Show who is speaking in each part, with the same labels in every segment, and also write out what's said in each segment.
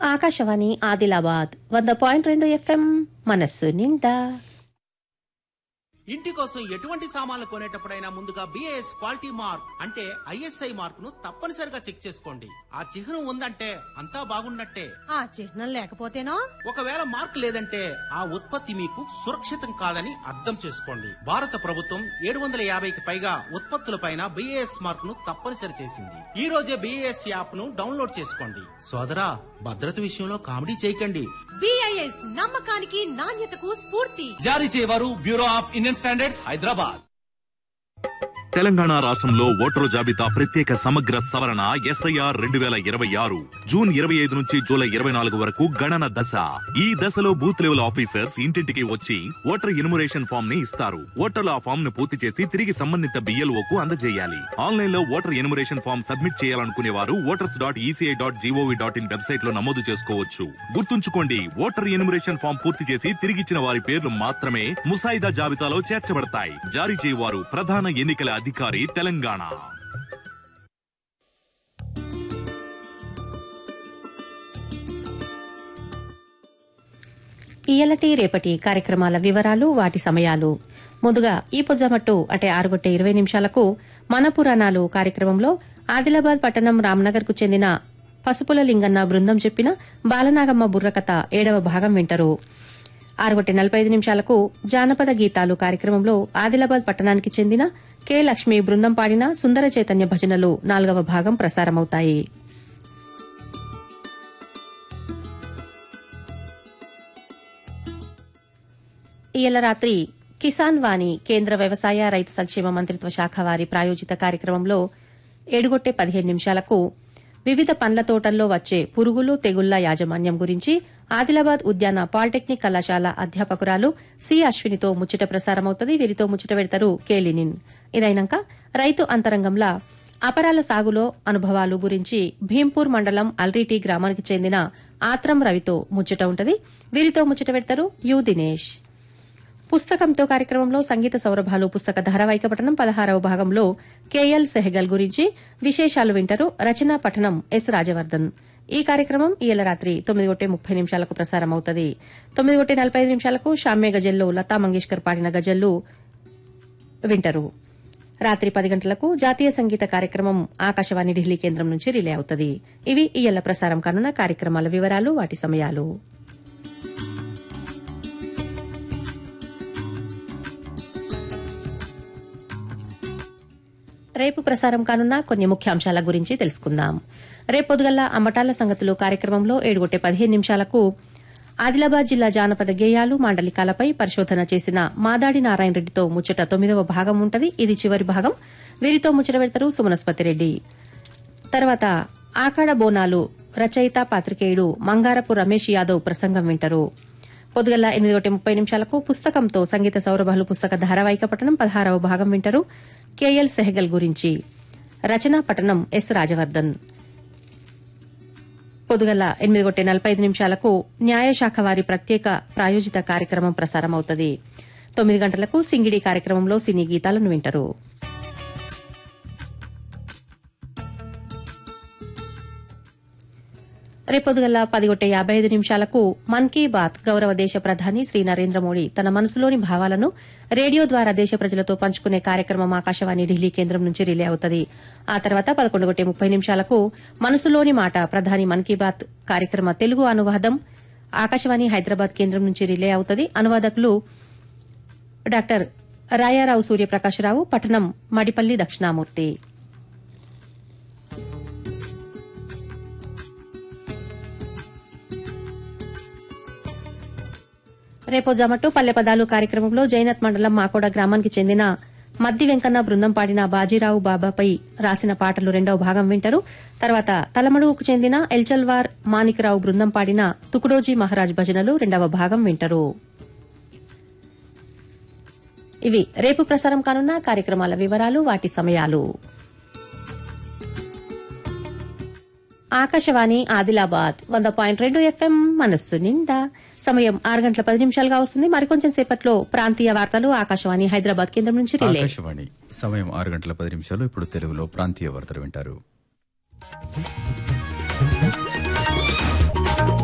Speaker 1: ఆకాశవాణి ఆదిలాబాద్ వంద పాయింట్ రెండు ఎఫ్ఎం మనస్సు నిండా
Speaker 2: ఇంటి కోసం ఎటువంటి సామాన్లు కొనేటప్పుడైనా ముందుగా బిఏఎస్ క్వాలిటీ మార్క్ అంటే ఐఎస్ఐ మార్క్ ను తప్పనిసరిగా చెక్ చేసుకోండి ఆ చిహ్నం ఉందంటే అంతా బాగున్నట్టే
Speaker 3: ఆ చిహ్నం లేకపోతేనో
Speaker 2: ఒకవేళ మార్క్ లేదంటే ఆ ఉత్పత్తి మీకు సురక్షితం కాదని అర్థం చేసుకోండి భారత ప్రభుత్వం ఏడు వందల యాభైకి పైగా ఉత్పత్తులపైన బిఏఎస్ మార్క్ ను తప్పనిసరి చేసింది ఈ రోజే బిఏఎస్ యాప్ ను డౌన్లోడ్ చేసుకోండి సోదరా భద్రత విషయంలో కామెడీ చేయకండి
Speaker 3: బిఐఎస్ నమ్మకానికి నాణ్యతకు స్ఫూర్తి
Speaker 4: జారీ చేయవారు Bureau of Indian Standards Hyderabad
Speaker 5: Telangana రాష్ట్రంలో ఓటరు జాబితా ప్రత్యేక సమగ్ర సవరణ ఎస్ఐఆర్ రెండు వేల ఇరవై ఆరు జూన్ ఇరవై ఐదు నుంచి జూలై ఇరవై నాలుగు వరకు గణన దశ ఈ దశలో బూత్ లెవెల్ ఆఫీసర్స్ ఇంటింటికి వచ్చి ఓటర్ ఇన్మురేషన్ ఫామ్ ని ఇస్తారు ఓటర్లు ఆ ఫామ్ ను పూర్తి చేసి తిరిగి సంబంధిత బిఎల్ఓ కు అందజేయాలి ఆన్లైన్ లో ఓటర్ ఇన్మురేషన్ ఫామ్ సబ్మిట్ చేయాలనుకునే వారు voters dot ECI dot gov dot in website లో నమోదు చేసుకోవచ్చు గుర్తుంచుకోండి ఓటర్ ఇన్మురేషన్ ఫామ్ పూర్తి చేసి తిరిగిచ్చిన వారి పేర్లు మాత్రమే ముసాయిదా జాబితాలో చేర్చబడతాయి జారీ చేయవారు ప్రధాన ఎన్నికల అధికారి తెలంగాణ
Speaker 1: ఇయలటి రేపటి కార్యక్రమాల వివరాలు వాటి సమయాలు ముందుగా ఈ పొజ్జమట్టు అంటే ఆరుగొట్టే ఇరవై నిమిషాలకు మన పురాణాలు కార్యక్రమంలో ఆదిలాబాద్ పట్టణం రామ్నగర్ కు చెందిన పసుపుల లింగన్న బృందం చెప్పిన బాలనాగమ్మ బుర్రకథ ఏడవ భాగం వింటారు ఆరుగొట్టే నలభై ఐదు నిమిషాలకు జానపద గీతాలు కార్యక్రమంలో ఆదిలాబాద్ పట్టణానికి చెందిన కె లక్ష్మి బృందం పాడిన సుందర చైతన్య భజనలు నాలుగవ భాగం ప్రసారమవుతాయి ఇయల రాత్రి కిసాన్ వాణి కేంద్ర వ్యవసాయ రైతు సంక్షేమ మంత్రిత్వ శాఖ వారి ప్రాయోజిత కార్యక్రమంలో ఏడుగొట్టే పదిహేను నిమిషాలకు వివిధ పండ్ల తోటల్లో వచ్చే పురుగులు తెగుళ్ల యాజమాన్యం గురించి ఆదిలాబాద్ ఉద్యాన పాలిటెక్నిక్ కళాశాల అధ్యాపకురాలు సి అశ్వినితో ముచ్చట ప్రసారమవుతుంది వీరితో ముచ్చట పెడతారు కేలినిన్ ఇదైనాక రైతు అంతరంగంలా అపరాల సాగులో అనుభవాలు గురించి భీంపూర్ మండలం అల్రీటి గ్రామానికి చెందిన ఆత్రం రవితో ముచ్చట ఉంటది వీరితో ముచ్చట పెడతారు యు దినేష్ పుస్తకంతో కార్యక్రమంలో సంగీత సౌరభాలు పుస్తక ధారావాహిక పఠనం పదహారవ భాగంలో కేఎల్ సెహగల్ గురించి విశేషాలు వింటారు రచనా పఠనం ఎస్ రాజవర్ధన్ ఈ కార్యక్రమం ఈల రాత్రి తొమ్మిది గొట్టే ముప్పై నిమిషాలకు ప్రసారమవుతుంది తొమ్మిది గొట్టే నలభై ఐదు నిమిషాలకు షామ్య గజల్లో లతా మంగేష్కర్ పాడిన గజల్లు వింటారు రాత్రి పది గంటలకు జాతీయ సంగీత కార్యక్రమం ఆకాశవాణి ఢిల్లీ కేంద్రం నుంచి రిలే అవుతుంది ఇవి ఇయ్యల ప్రసారం కానున్న కార్యక్రమాల వివరాలు వాటి సమయాలు రేపు ప్రసారం కానున్న కొన్ని ముఖ్యాంశాల గురించి తెలుసుకుందాం రేపు పొద్దుగల్లా అమ్మటాల సంగతులు కార్యక్రమంలో ఏడుగొట్టే పదిహేను నిమిషాలకు ఆదిలాబాద్ జిల్లా జానపద గేయాలు మాండలికాలపై పరిశోధన చేసిన మాదాడి నారాయణ రెడ్డితో ముచ్చట తొమ్మిదవ భాగం ఉంటది ఇది చివరి భాగం వీరితో ముచ్చట పెడతారు సుమనస్పతి రెడ్డి తర్వాత ఆకాడ బోనాలు రచయిత పాత్రికేయుడు మంగారపు రమేష్ యాదవ్ ప్రసంగం వింటారు పొద్దుగల ఎనిమిది ఒకటి ముప్పై నిమిషాలకు పుస్తకంతో సంగీత సౌరభాలు పుస్తక ధారావాహిక పఠనం పదహారవ భాగం వింటారు కేఎల్ సెహగల్ గురించి రచనా పఠనం ఎస్ రాజవర్ధన్ పొద్దుగల ఎనిమిది కొట్టే నలభై ఐదు నిమిషాలకు న్యాయశాఖ వారి ప్రత్యేక ప్రాయోజిత కార్యక్రమం ప్రసారమవుతుంది తొమ్మిది గంటలకు సింగిడి కార్యక్రమంలో సినీ గీతాలను వింటారు రేపొద్దుగల పది గొట్టే యాభై ఐదు నిమిషాలకు మన్ కీ బాత్ గౌరవ దేశ ప్రధాని శ్రీ నరేంద్ర మోడీ తన మనసులోని భావాలను రేడియో ద్వారా దేశ ప్రజలతో పంచుకునే కార్యక్రమం ఆకాశవాణి ఢిల్లీ కేంద్రం నుంచి రిలే అవుతుంది ఆ తర్వాత పదకొండు గొట్టే ముప్పై నిమిషాలకు మనసులోని మాట ప్రధాని మన్ కీ బాత్ కార్యక్రమ తెలుగు అనువాదం ఆకాశవాణి హైదరాబాద్ కేంద్రం నుంచి రిలే అవుతుంది అనువాదకులు డాక్టర్ రాయారావు సూర్యప్రకాశరావు పట్టణం మడిపల్లి దక్షిణామూర్తి రేపో జమట్టు పల్లె పదాలు కార్యక్రమంలో జైనత్ మండలం మాకోడ గ్రామానికి చెందిన మద్ది వెంకన్న బృందం పాడిన బాజీరావు బాబాపై రాసిన పాటలు రెండవ భాగం వింటారు తర్వాత తలమడుగుకు చెందిన ఎల్చల్వార్ మాణికరావు బృందం పాడిన తుకుడోజీ మహారాజ్ భజనలు రెండవ భాగం వింటారు ఇవి రేపు ప్రసారం కానున్న కార్యక్రమాల వివరాలు వాటి సమయాలు ఆకాశవాణి ఆదిలాబాద్ వంద పాయింట్ రెండు ఎఫ్ఎం మనస్సు నిండా సమయం ఆరు గంటల పది నిమిషాలుగా వస్తుంది మరికొంచెం సేపట్లో ప్రాంతీయ వార్తలు ఆకాశవాణి హైదరాబాద్ కేంద్రం నుంచి రిలే
Speaker 6: ఆకాశవాణి సమయం ఆరు గంటల పది నిమిషాలు ఇప్పుడు తెలుగులో ప్రాంతీయ వార్తలు వింటారు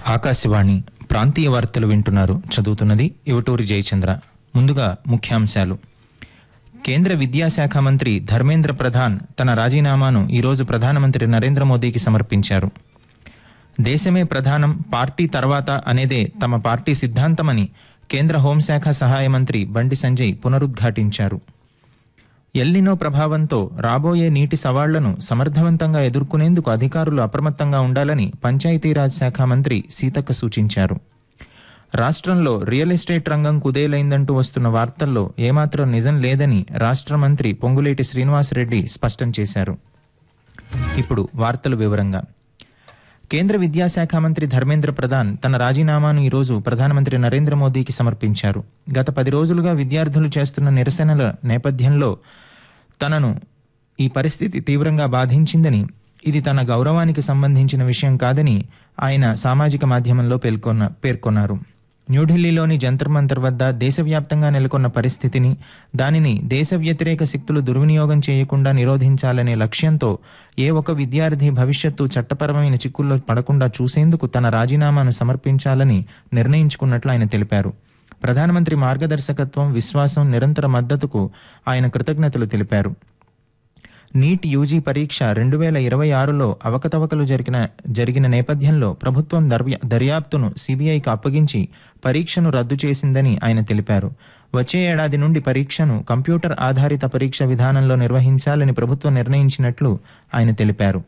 Speaker 7: ఆకాశవాణి ప్రాంతీయ వార్తలు వింటున్నారు చదువుతున్నది ఇవటూరి జయచంద్ర ముందుగా ముఖ్యాంశాలు కేంద్ర విద్యాశాఖ మంత్రి ధర్మేంద్ర ప్రధాన్ తన రాజీనామాను ఈరోజు ప్రధానమంత్రి నరేంద్ర మోదీకి సమర్పించారు దేశమే ప్రధానం పార్టీ తర్వాత అనేదే తమ పార్టీ సిద్ధాంతమని కేంద్ర హోంశాఖ సహాయ మంత్రి బండి సంజయ్ పునరుద్ఘాటించారు ఎల్నినో ప్రభావంతో రాబోయే నీటి సవాళ్లను సమర్థవంతంగా ఎదుర్కొనేందుకు అధికారులు అప్రమత్తంగా ఉండాలని పంచాయతీరాజ్ శాఖ మంత్రి సీతక్క సూచించారు రాష్ట్రంలో రియల్ ఎస్టేట్ రంగం కుదేలైందంటూ వస్తున్న వార్తల్లో ఏమాత్రం నిజం లేదని రాష్ట్ర మంత్రి పొంగులేటి శ్రీనివాసరెడ్డి స్పష్టం చేశారు ఇప్పుడు వార్తల వివరంగా కేంద్ర విద్యాశాఖ మంత్రి ధర్మేంద్ర ప్రధాన్ తన రాజీనామాను ఈరోజు ప్రధానమంత్రి నరేంద్ర మోదీకి సమర్పించారు గత పది రోజులుగా విద్యార్థులు చేస్తున్న నిరసనల నేపథ్యంలో తనను ఈ పరిస్థితి తీవ్రంగా బాధించిందని ఇది తన గౌరవానికి సంబంధించిన విషయం కాదని ఆయన సామాజిక మాధ్యమంలో పేర్కొన్న పేర్కొన్నారు న్యూఢిల్లీలోని జంతర్ మంతర్ వద్ద దేశవ్యాప్తంగా నెలకొన్న పరిస్థితిని దానిని దేశ వ్యతిరేక శక్తులు దుర్వినియోగం చేయకుండా నిరోధించాలనే లక్ష్యంతో ఏ ఒక్క విద్యార్థి భవిష్యత్తు చట్టపరమైన చిక్కుల్లో పడకుండా చూసేందుకు తన రాజీనామాను సమర్పించాలని నిర్ణయించుకున్నట్లు ఆయన తెలిపారు ప్రధానమంత్రి మార్గదర్శకత్వం విశ్వాసం నిరంతర మద్దతుకు ఆయన కృతజ్ఞతలు తెలిపారు నీట్ యూజీ పరీక్ష రెండు వేల ఇరవై ఆరులో అవకతవకలు జరిగిన జరిగిన నేపథ్యంలో ప్రభుత్వం దర్య దర్యాప్తును సిబిఐకి అప్పగించి పరీక్షను రద్దు చేసిందని ఆయన తెలిపారు వచ్చే ఏడాది నుండి పరీక్షను కంప్యూటర్ ఆధారిత పరీక్ష విధానంలో నిర్వహించాలని ప్రభుత్వం నిర్ణయించినట్లు ఆయన తెలిపారు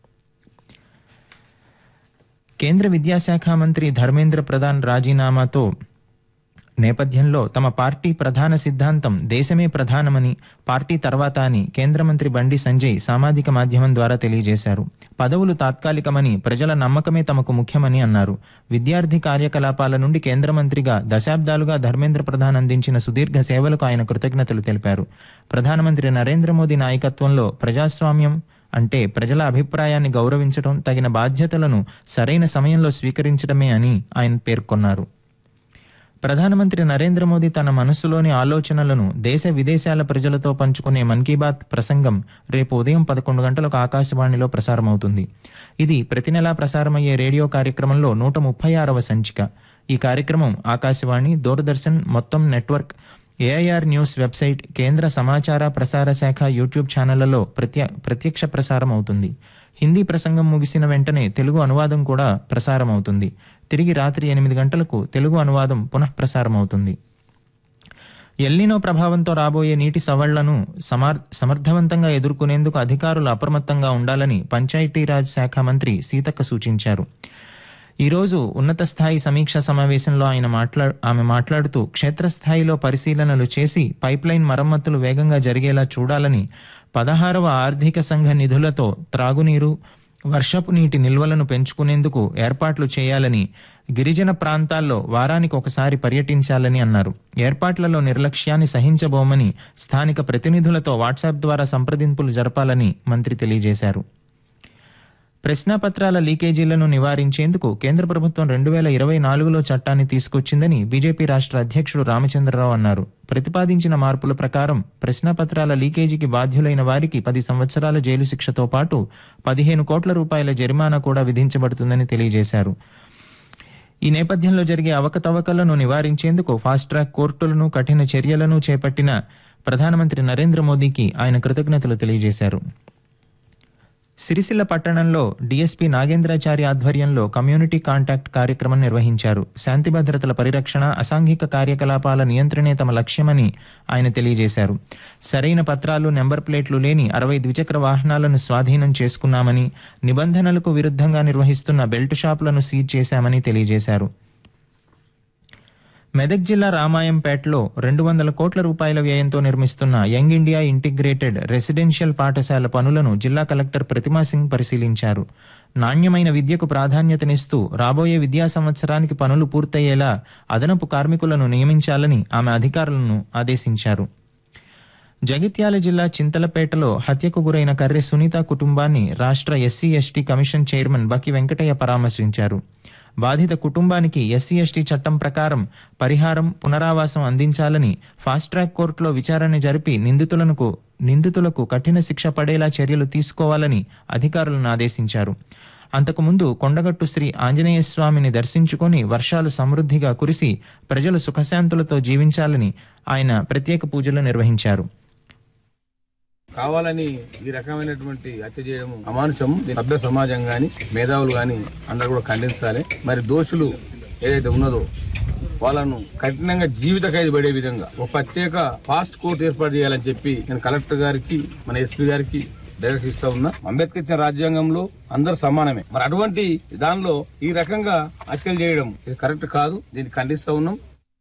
Speaker 7: కేంద్ర విద్యాశాఖ మంత్రి ధర్మేంద్ర ప్రధాన్ రాజీనామాతో నేపథ్యంలో తమ పార్టీ ప్రధాన సిద్ధాంతం దేశమే ప్రధానమని పార్టీ తర్వాత అని కేంద్ర మంత్రి బండి సంజయ్ సామాజిక మాధ్యమం ద్వారా తెలియజేశారు పదవులు తాత్కాలికమని ప్రజల నమ్మకమే తమకు ముఖ్యమని అన్నారు విద్యార్థి కార్యకలాపాల నుండి కేంద్ర మంత్రిగా దశాబ్దాలుగా ధర్మేంద్ర ప్రధాన్ అందించిన సుదీర్ఘ సేవలకు ఆయన కృతజ్ఞతలు తెలిపారు ప్రధానమంత్రి నరేంద్ర మోదీ నాయకత్వంలో ప్రజాస్వామ్యం అంటే ప్రజల అభిప్రాయాన్ని గౌరవించడం తగిన బాధ్యతలను సరైన సమయంలో స్వీకరించడమే అని ఆయన పేర్కొన్నారు ప్రధానమంత్రి నరేంద్ర మోదీ తన మనసులోని ఆలోచనలను దేశ విదేశాల ప్రజలతో పంచుకునే మన్ కీ బాత్ ప్రసంగం రేపు ఉదయం పదకొండు గంటలకు ఆకాశవాణిలో ప్రసారమవుతుంది ఇది ప్రతి నెలా ప్రసారమయ్యే రేడియో కార్యక్రమంలో నూట ముప్పై ఆరవ సంచిక ఈ కార్యక్రమం ఆకాశవాణి దూరదర్శన్ మొత్తం నెట్వర్క్ ఏఐఆర్ న్యూస్ వెబ్సైట్ కేంద్ర సమాచార ప్రసార శాఖ యూట్యూబ్ ఛానళ్లలో ప్రత్య ప్రత్యక్ష ప్రసారం అవుతుంది హిందీ ప్రసంగం ముగిసిన వెంటనే తెలుగు అనువాదం కూడా ప్రసారం అవుతుంది తిరిగి రాత్రి ఎనిమిది గంటలకు తెలుగు అనువాదం పునః ప్రసారం అవుతుంది ఎల్నినో ప్రభావంతో రాబోయే నీటి సవళ్లను సమార్ సమర్థవంతంగా ఎదుర్కొనేందుకు అధికారులు అప్రమత్తంగా ఉండాలని పంచాయతీరాజ్ శాఖ మంత్రి సీతక్క సూచించారు ఈరోజు ఉన్నత స్థాయి సమీక్షా సమావేశంలో ఆయన మాట్లా ఆమె మాట్లాడుతూ క్షేత్రస్థాయిలో పరిశీలనలు చేసి పైప్లైన్ మరమ్మతులు వేగంగా జరిగేలా చూడాలని పదహారవ ఆర్థిక సంఘ నిధులతో త్రాగునీరు వర్షపు నీటి నిల్వలను పెంచుకునేందుకు ఏర్పాట్లు చేయాలని గిరిజన ప్రాంతాల్లో వారానికి ఒకసారి పర్యటించాలని అన్నారు ఏర్పాట్లలో నిర్లక్ష్యాన్ని సహించబోమని స్థానిక ప్రతినిధులతో వాట్సాప్ ద్వారా సంప్రదింపులు జరపాలని మంత్రి తెలియజేశారు ప్రశ్నాపత్రాల లీకేజీలను నివారించేందుకు కేంద్ర ప్రభుత్వం రెండు వేల ఇరవై నాలుగులో చట్టాన్ని తీసుకొచ్చిందని బీజేపీ రాష్ట్ర అధ్యక్షుడు రామచంద్రరావు అన్నారు ప్రతిపాదించిన మార్పుల ప్రకారం ప్రశ్నాపత్రాల లీకేజీకి బాధ్యులైన వారికి పది సంవత్సరాల జైలు శిక్షతో పాటు పదిహేను కోట్ల రూపాయల జరిమానా కూడా విధించబడుతుందని తెలియజేశారు ఈ నేపథ్యంలో జరిగే అవకతవకలను నివారించేందుకు ఫాస్ట్ ట్రాక్ కోర్టులను కఠిన చర్యలను చేపట్టిన ప్రధానమంత్రి నరేంద్ర మోదీకి ఆయన కృతజ్ఞతలు తెలియజేశారు సిరిసిల్ల పట్టణంలో డీఎస్పీ నాగేంద్రాచారి ఆధ్వర్యంలో కమ్యూనిటీ కాంటాక్ట్ కార్యక్రమం నిర్వహించారు శాంతి భద్రతల పరిరక్షణ అసాంఘిక కార్యకలాపాల నియంత్రణే తమ లక్ష్యమని ఆయన తెలియజేశారు సరైన పత్రాలు నెంబర్ ప్లేట్లు లేని అరవై ద్విచక్ర వాహనాలను స్వాధీనం చేసుకున్నామని నిబంధనలకు విరుద్ధంగా నిర్వహిస్తున్న బెల్ట్ షాపులను సీజ్ చేశామని తెలియజేశారు మెదక్ జిల్లా రామాయంపేటలో రెండు వందల కోట్ల రూపాయల వ్యయంతో నిర్మిస్తున్న యంగ్ ఇండియా ఇంటిగ్రేటెడ్ రెసిడెన్షియల్ పాఠశాల పనులను జిల్లా కలెక్టర్ ప్రతిమా సింగ్ పరిశీలించారు నాణ్యమైన విద్యకు ప్రాధాన్యతనిస్తూ రాబోయే విద్యా సంవత్సరానికి పనులు పూర్తయ్యేలా అదనపు కార్మికులను నియమించాలని ఆమె అధికారులను ఆదేశించారు జగిత్యాల జిల్లా చింతలపేటలో హత్యకు గురైన కర్రె సునీత కుటుంబాన్ని రాష్ట్ర SC ST commission chairman Bakki Venkataiah పరామర్శించారు బాధిత కుటుంబానికి ఎస్సీ ఎస్టీ చట్టం ప్రకారం పరిహారం పునరావాసం అందించాలని ఫాస్ట్ ట్రాక్ కోర్టులో విచారణ జరిపి నిందితులకు నిందితులకు కఠిన శిక్ష పడేలా చర్యలు తీసుకోవాలని అధికారులను ఆదేశించారు అంతకుముందు కొండగట్టు శ్రీ ఆంజనేయ స్వామిని దర్శించుకొని వర్షాలు సమృద్ధిగా కురిసి ప్రజలు సుఖశాంతులతో జీవించాలని ఆయన ప్రత్యేక పూజలు నిర్వహించారు
Speaker 8: కావాలని ఈ రకమైనటువంటి హత్య చేయడం అమానుషం దీన్ని సభ్య సమాజం గాని మేధావులు గాని అందరూ కూడా ఖండించాలి మరి దోషులు ఏదైతే ఉన్నదో వాళ్ళను కఠినంగా జీవిత ఖైదు పడే విధంగా ఒక ప్రత్యేక ఫాస్ట్ కోర్టు ఏర్పాటు చేయాలని చెప్పి నేను కలెక్టర్ గారికి మన ఎస్పీ గారికి డైరెక్ట్ ఇస్తా ఉన్నా అంబేద్కర్ ఇచ్చిన రాజ్యాంగంలో అందరు సమానమే మరి అటువంటి దానిలో ఈ రకంగా హత్యలు చేయడం ఇది కరెక్ట్ కాదు దీన్ని ఖండిస్తా ఉన్నాం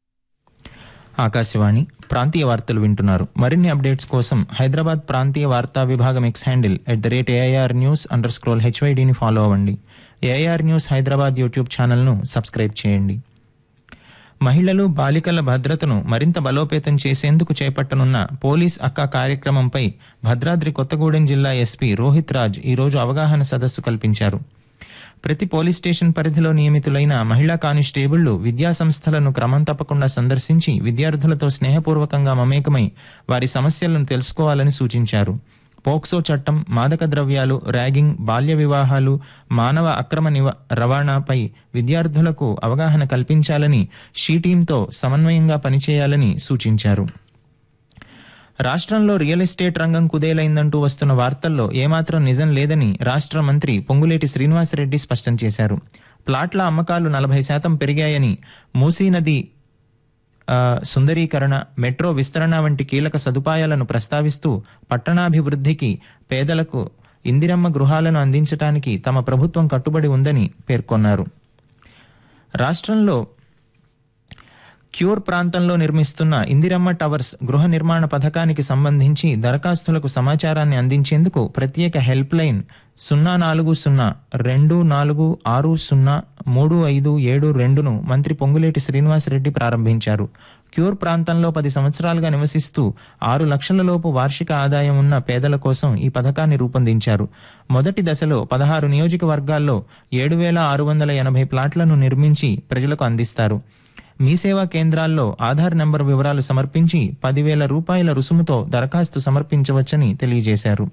Speaker 7: ఆకాశవాణి ప్రాంతీయ వార్తలు వింటున్నారు మరిన్ని అప్డేట్స్ కోసం హైదరాబాద్ ప్రాంతీయ వార్తా విభాగం X handle at the rate AIR news underscore హెచ్వైడిని ఫాలో అవ్వండి ఏఐఆర్ న్యూస్ హైదరాబాద్ యూట్యూబ్ ఛానల్ను సబ్స్క్రైబ్ చేయండి మహిళలు బాలికల భద్రతను మరింత బలోపేతం చేసేందుకు చేపట్టనున్న పోలీస్ అక్క కార్యక్రమంపై భద్రాద్రి కొత్తగూడెం జిల్లా ఎస్పీ రోహిత్ రాజ్ ఈరోజు అవగాహన సదస్సు కల్పించారు ప్రతి పోలీస్ స్టేషన్ పరిధిలో నియమితులైన మహిళా కానిస్టేబుళ్లు విద్యా సంస్థలను క్రమం తప్పకుండా సందర్శించి విద్యార్థులతో స్నేహపూర్వకంగా మమేకమై వారి సమస్యలను తెలుసుకోవాలని సూచించారు పోక్సో చట్టం మాదక ద్రవ్యాలు ర్యాగింగ్ బాల్య వివాహాలు మానవ అక్రమ నివ- రవాణాపై విద్యార్థులకు అవగాహన కల్పించాలని షీ టీంతో సమన్వయంగా పనిచేయాలని సూచించారు రాష్ట్రంలో రియల్ ఎస్టేట్ రంగం కుదేలైందంటూ వస్తున్న వార్తల్లో ఏమాత్రం నిజం లేదని రాష్ట్ర మంత్రి పొంగులేటి శ్రీనివాసరెడ్డి స్పష్టం చేశారు ప్లాట్ల అమ్మకాలు నలభై శాతం పెరిగాయని మూసీ నది ఆ, సుందరీకరణ మెట్రో విస్తరణ వంటి కీలక సదుపాయాలను ప్రస్తావిస్తూ పట్టణాభివృద్ధికి పేదలకు ఇందిరమ్మ గృహాలను అందించడానికి తమ ప్రభుత్వం కట్టుబడి ఉందని పేర్కొన్నారు రాష్ట్రంలో క్యూర్ ప్రాంతంలో నిర్మిస్తున్న ఇందిరమ్మ టవర్స్ గృహ నిర్మాణ పథకానికి సంబంధించి దరఖాస్తులకు సమాచారాన్ని అందించేందుకు ప్రత్యేక హెల్ప్ లైన్ సున్నా నాలుగు సున్నా రెండు నాలుగు ఆరు సున్నా మూడు ఐదు ఏడు రెండును మంత్రి పొంగులేటి శ్రీనివాసరెడ్డి ప్రారంభించారు క్యూర్ ప్రాంతంలో పది సంవత్సరాలుగా నివసిస్తూ ఆరు లక్షల లోపు వార్షిక ఆదాయం ఉన్న పేదల కోసం ఈ పథకాన్ని రూపొందించారు మొదటి దశలో పదహారు నియోజకవర్గాల్లో ఏడు వేల ఆరు వందల ఎనభై ప్లాట్లను నిర్మించి ప్రజలకు అందిస్తారు మీ సేవా కేంద్రాల్లో ఆధార్ నెంబర్ వివరాలు సమర్పించి పదివేల రూపాయల రుసుముతో దరఖాస్తు సమర్పించవచ్చని తెలియజేశారు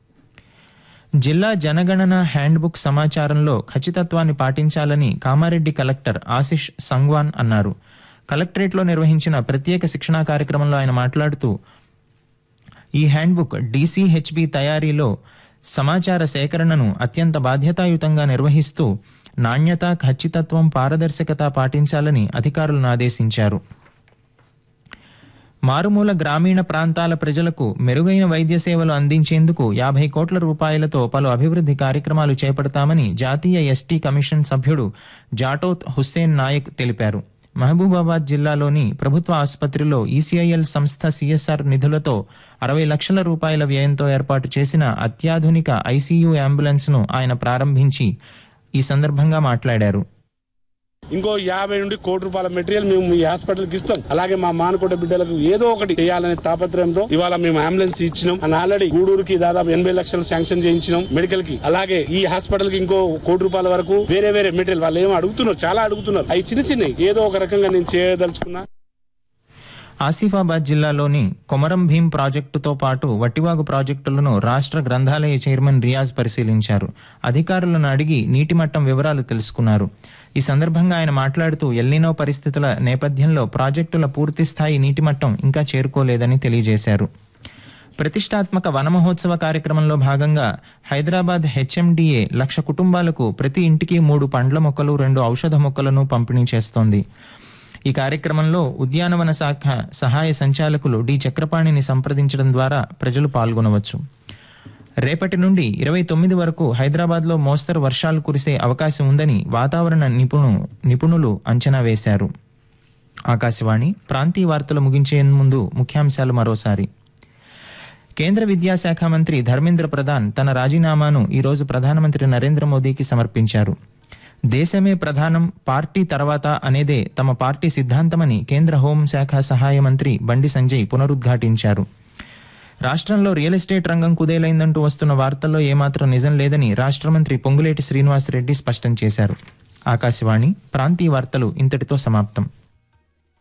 Speaker 7: జిల్లా జనగణన హ్యాండ్బుక్ సమాచారంలో ఖచ్చితత్వాన్ని పాటించాలని కామారెడ్డి కలెక్టర్ ఆశిష్ సంగ్వాన్ అన్నారు కలెక్టరేట్లో నిర్వహించిన ప్రత్యేక శిక్షణా కార్యక్రమంలో ఆయన మాట్లాడుతూ ఈ హ్యాండ్బుక్ డీసీహెచ్బి తయారీలో సమాచార సేకరణను అత్యంత బాధ్యతాయుతంగా నిర్వహిస్తూ నాణ్యత ఖచ్చితత్వం పారదర్శకత పాటించాలని అధికారులను ఆదేశించారు మారుమూల గ్రామీణ ప్రాంతాల ప్రజలకు మెరుగైన వైద్య సేవలు అందించేందుకు యాభై కోట్ల రూపాయలతో పలు అభివృద్ధి కార్యక్రమాలు చేపడతామని జాతీయ ఎస్టీ కమిషన్ సభ్యుడు జాటోత్ హుస్సేన్ నాయక్ తెలిపారు మహబూబాబాద్ జిల్లాలోని ప్రభుత్వ ఆసుపత్రిలో ఈసీఐఎల్ సంస్థ సిఎస్ఆర్ నిధులతో అరవై లక్షల రూపాయల వ్యయంతో ఏర్పాటు చేసిన అత్యాధునిక ఐసీయూ అంబులెన్స్ ను ఆయన ప్రారంభించి ఈ సందర్భంగా మాట్లాడారు
Speaker 9: ఇంకో యాభై నుండి కోటి రూపాయల మెటీరియల్ మేము ఈ హాస్పిటల్కి ఇస్తాం అలాగే మా మానకోట బిడ్డలకు ఏదో ఒకటి చేయాలనే తాపత్రయంతో ఇవాళ మేము అంబులెన్స్ ఇచ్చినాం అని ఆల్రెడీ గూడూరుకి దాదాపు ఎనభై లక్షలు శాంక్షన్ చేయించినాం మెడికల్ కి అలాగే ఈ హాస్పిటల్ కి ఇంకో కోటి రూపాయల వరకు వేరే వేరే మెటీరియల్ వాళ్ళు ఏమో అడుగుతున్నారు చాలా అడుగుతున్నారు అవి చిన్న చిన్నవి ఏదో ఒక రకంగా నేను చేయదలుచుకున్నా
Speaker 7: ఆసిఫాబాద్ జిల్లాలోని కొమరం భీం ప్రాజెక్టుతో పాటు వట్టివాగు ప్రాజెక్టులను రాష్ట్ర గ్రంథాలయ చైర్మన్ రియాజ్ పరిశీలించారు అధికారులను అడిగి నీటి మట్టం వివరాలు తెలుసుకున్నారు ఈ సందర్భంగా ఆయన మాట్లాడుతూ ఎల్నినో పరిస్థితుల నేపథ్యంలో ప్రాజెక్టుల పూర్తి స్థాయి నీటి మట్టం ఇంకా చేరుకోలేదని తెలియజేశారు ప్రతిష్టాత్మక వన మహోత్సవ కార్యక్రమంలో భాగంగా హైదరాబాద్ హెచ్ఎండిఏ లక్ష కుటుంబాలకు ప్రతి ఇంటికి మూడు పండ్ల మొక్కలు రెండు ఔషధ మొక్కలను పంపిణీ చేస్తోంది ఈ కార్యక్రమంలో ఉద్యానవన శాఖ సహాయ సంచాలకులు డి చక్రపాణిని సంప్రదించడం ద్వారా ప్రజలు పాల్గొనవచ్చు రేపటి నుండి ఇరవై తొమ్మిది వరకు హైదరాబాద్లో మోస్తరు వర్షాలు కురిసే అవకాశం ఉందని వాతావరణ నిపుణు నిపుణులు అంచనా వేశారు ఆకాశవాణి ప్రాంతీయ వార్తలు ముగించే ముందు ముఖ్యాంశాలు మరోసారి కేంద్ర విద్యాశాఖ మంత్రి ధర్మేంద్ర ప్రధాన్ తన రాజీనామాను ఈరోజు ప్రధానమంత్రి నరేంద్ర మోదీకి సమర్పించారు దేశమే ప్రధానం పార్టీ తర్వాత అనేదే తమ పార్టీ సిద్ధాంతమని కేంద్ర హోంశాఖ సహాయ మంత్రి బండి సంజయ్ పునరుద్ఘాటించారు రాష్ట్రంలో రియల్ ఎస్టేట్ రంగం కుదేలైందంటూ వస్తున్న వార్తల్లో ఏమాత్రం నిజం లేదని రాష్ట్ర మంత్రి పొంగులేటి శ్రీనివాసరెడ్డి స్పష్టం చేశారు ఆకాశవాణి ప్రాంతీయ వార్తలు ఇంతటితో సమాప్తం